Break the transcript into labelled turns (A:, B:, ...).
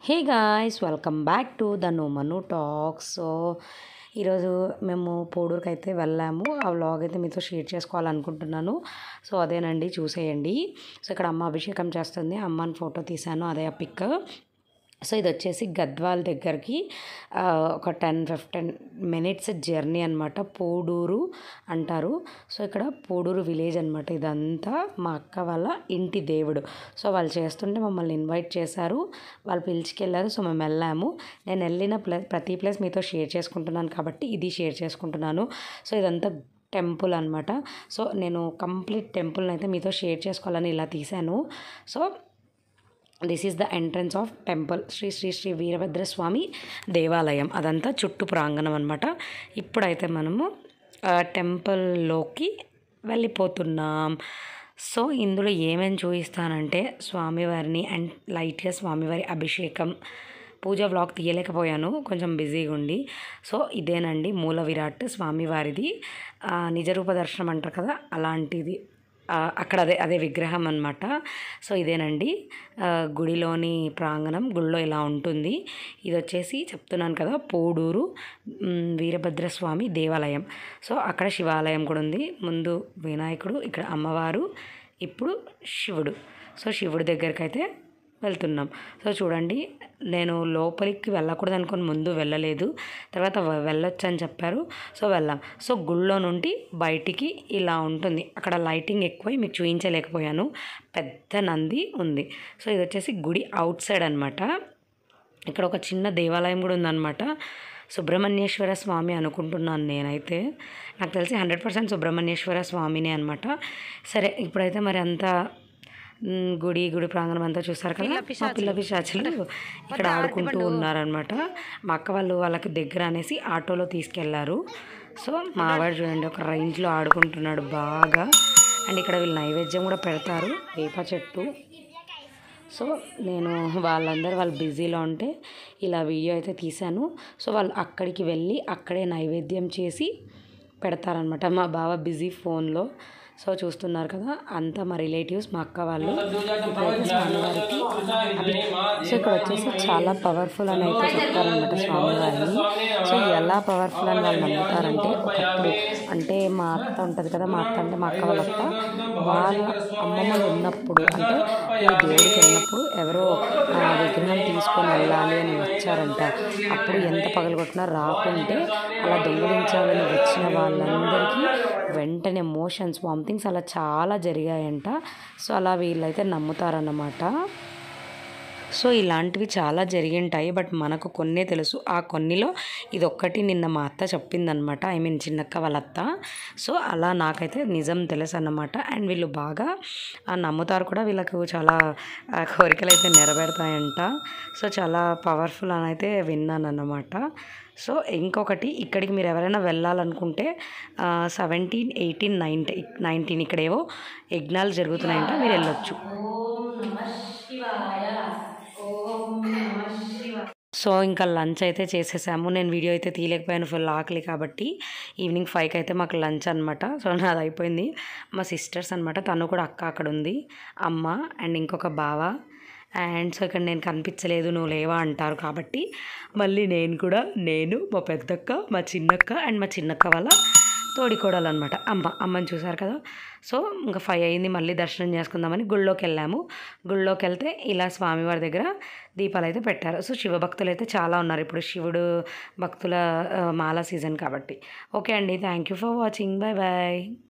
A: hey guys welcome back to the నోమను talks so ఈరోజు మేము పోడూరుకి అయితే వెళ్ళాము ఆ వ్లాగ్ అయితే మీతో షేర్ చేసుకోవాలనుకుంటున్నాను సో అదేనండి చూసేయండి సో ఇక్కడ అమ్మ అభిషేకం చేస్తుంది అమ్మని ఫోటో తీశాను అదే ఆ పిక్ సో ఇది వచ్చేసి గద్వాల్ దగ్గరికి ఆ, ఒక టెన్ ఫిఫ్టీన్ మినిట్స్ జర్నీ అనమాట పోడూరు అంటారు సో ఇక్కడ పోడూరు విలేజ్ అనమాట ఇదంతా మా అక్క వాళ్ళ ఇంటి దేవుడు సో వాళ్ళు చేస్తుంటే మమ్మల్ని ఇన్వైట్ చేశారు వాళ్ళు పిలిచికెళ్ళారు సో మేము వెళ్ళాము నేను వెళ్ళిన ప్లేస్ ప్రతి ప్లేస్ మీతో షేర్ చేసుకుంటున్నాను కాబట్టి ఇది షేర్ చేసుకుంటున్నాను సో ఇదంతా టెంపుల్ అనమాట సో నేను కంప్లీట్ టెంపుల్ని అయితే మీతో షేర్ చేసుకోవాలని ఇలా తీశాను so this is the entrance of temple Shri Shri Shri Veerabhadra Swamy దేవాలయం అదంతా చుట్టూ ప్రాంగణం అనమాట ఇప్పుడైతే మనము ఆ, టెంపుల్లోకి వెళ్ళిపోతున్నాం సో ఇందులో ఏమేమి చూపిస్తానంటే స్వామివారిని అండ్ లైట్గా స్వామివారి అభిషేకం పూజ వ్లాగ్ తీయలేకపోయాను కొంచెం బిజీగా ఉండి సో ఇదేనండి మూల విరాట్ స్వామివారిది ఆ, నిజరూప దర్శనం అంటారు కదా అలాంటిది ఆ, అక్కడ అదే అదే విగ్రహం అనమాట సో ఇదేనండి ఆ, గుడిలోని ప్రాంగణం గుడిలో ఇలా ఉంటుంది ఇది వచ్చేసి చెప్తున్నాను కదా పోడూరు మ్, వీరభద్రస్వామి దేవాలయం సో అక్కడ శివాలయం కూడా ఉంది ముందు వినాయకుడు ఇక్కడ అమ్మవారు ఇప్పుడు శివుడు సో శివుడి దగ్గరికి అయితే వెళ్తున్నాం సో చూడండి నేను లోపలికి వెళ్ళకూడదు అనుకొని ముందు వెళ్ళలేదు తర్వాత వె- వెళ్ళొచ్చు అని చెప్పారు సో వెళ్ళాం సో గుళ్ళో నుండి బయటికి ఇలా ఉంటుంది అక్కడ లైటింగ్ ఎక్కువై మీకు చూపించలేకపోయాను పెద్ద నంది ఉంది సో ఇది వచ్చేసి గుడి అవుట్ సైడ్ అనమాట ఇక్కడ ఒక చిన్న దేవాలయం కూడా ఉందన్నమాట సుబ్రహ్మణ్యేశ్వర స్వామి అనుకుంటున్నాను నేనైతే నాకు తెలిసి హండ్రెడ్ పర్సెంట్ సుబ్రహ్మణ్యేశ్వర స్వామినే అనమాట సరే ఇప్పుడైతే మరి అంతా మ్, గుడి గుడి ప్రాంగణం అంతా చూసారు కదా మా పిల్ల పిశాచులు ఇక్కడ ఆడుకుంటూ ఉన్నారనమాట మా అక్క వాళ్ళు వాళ్ళకి దగ్గర అనేసి ఆటోలో తీసుకెళ్లారు సో మా వాడు చూడండి ఒక రేంజ్లో ఆడుకుంటున్నాడు బాగా అండ్ ఇక్కడ వీళ్ళు నైవేద్యం కూడా పెడతారు వేప చెట్టు సో నేను వాళ్ళందరూ వాళ్ళు బిజీలో ఉంటే ఇలా వీడియో అయితే తీశాను సో వాళ్ళు అక్కడికి వెళ్ళి అక్కడే నైవేద్యం చేసి పెడతారనమాట మా బావ బిజీ ఫోన్లో సో చూస్తున్నారు కదా అంతా మా రిలేటివ్స్ మా అక్క వాళ్ళు ఇప్పుడైతే స్వామివారికి అభి సో ఇక్కడ వచ్చేసి చాలా పవర్ఫుల్ అని అయితే చెప్తారనమాట స్వామివారిని సో ఎలా పవర్ఫుల్ అని వాళ్ళు నమ్ముతారంటే ఒకప్పుడు అంటే మా అత్త ఉంటుంది కదా మా అత్త అంటే మా అక్క వాళ్ళ అత్త వాళ్ళ అమ్మమ్మలు ఉన్నప్పుడు అంటే ఈ దేవుడికి వెళ్ళినప్పుడు ఎవరో ఆ విగ్రహం తీసుకొని వెళ్ళాలి అని వచ్చారంట అప్పుడు ఎంత పగలగొట్టినా రాకుంటే అలా దొంగిలించాలని వచ్చిన వాళ్ళందరికీ వెంటనే మోషన్స్ వామిటింగ్స్ అలా చాలా జరిగాయంట సో అలా వీళ్ళైతే నమ్ముతారన్నమాట సో ఇలాంటివి చాలా జరిగింటాయి బట్ మనకు కొన్నే తెలుసు ఆ కొన్నిలో ఇది ఒక్కటి నిన్న మా అత్త చెప్పిందనమాట ఐ మీన్ చిన్నక్క వాళ్ళ అత్త సో అలా నాకైతే నిజం తెలుసు అన్నమాట అండ్ వీళ్ళు బాగా ఆ, నమ్ముతారు కూడా వీళ్ళకు చాలా ఆ, కోరికలు అయితే నెరవేరుతాయంట సో చాలా పవర్ఫుల్ అని అయితే విన్నాను అన్నమాట సో ఇంకొకటి ఇక్కడికి మీరు ఎవరైనా వెళ్ళాలనుకుంటే సెవెంటీన్ ఎయిటీన్ నైన్టీన్ నైన్టీన్ ఇక్కడేవో యజ్ఞాలు జరుగుతున్నాయంట మీరు వెళ్ళొచ్చు సో ఇంకా లంచ్ అయితే చేసేసాము నేను వీడియో అయితే తీయలేకపోయాను ఫుల్ ఆకలి కాబట్టి ఈవినింగ్ ఫైవ్కి అయితే మాకు లంచ్ అనమాట సో నాది అయిపోయింది మా సిస్టర్స్ అనమాట తను కూడా అక్క అక్కడ ఉంది అమ్మ అండ్ ఇంకొక బావ అండ్ సో ఇక్కడ నేను కనిపించలేదు నువ్వు లేవా అంటారు కాబట్టి మళ్ళీ నేను కూడా నేను మా పెద్దక్క మా చిన్నక్క అండ్ మా చిన్నక్క వాళ్ళ తోడికోడలు అనమాట అమ్మ అమ్మని చూసారు కదా సో ఇంకా ఫైవ్ అయింది మళ్ళీ దర్శనం చేసుకుందామని గుళ్ళోకి వెళ్ళాము గుళ్ళోకి వెళ్తే ఇలా స్వామివారి దగ్గర దీపాలు అయితే పెట్టారు సో శివభక్తులు అయితే చాలా ఉన్నారు ఇప్పుడు శివుడు భక్తుల ఆ, మాల సీజన్ కాబట్టి ఓకే అండి thank you for watching bye bye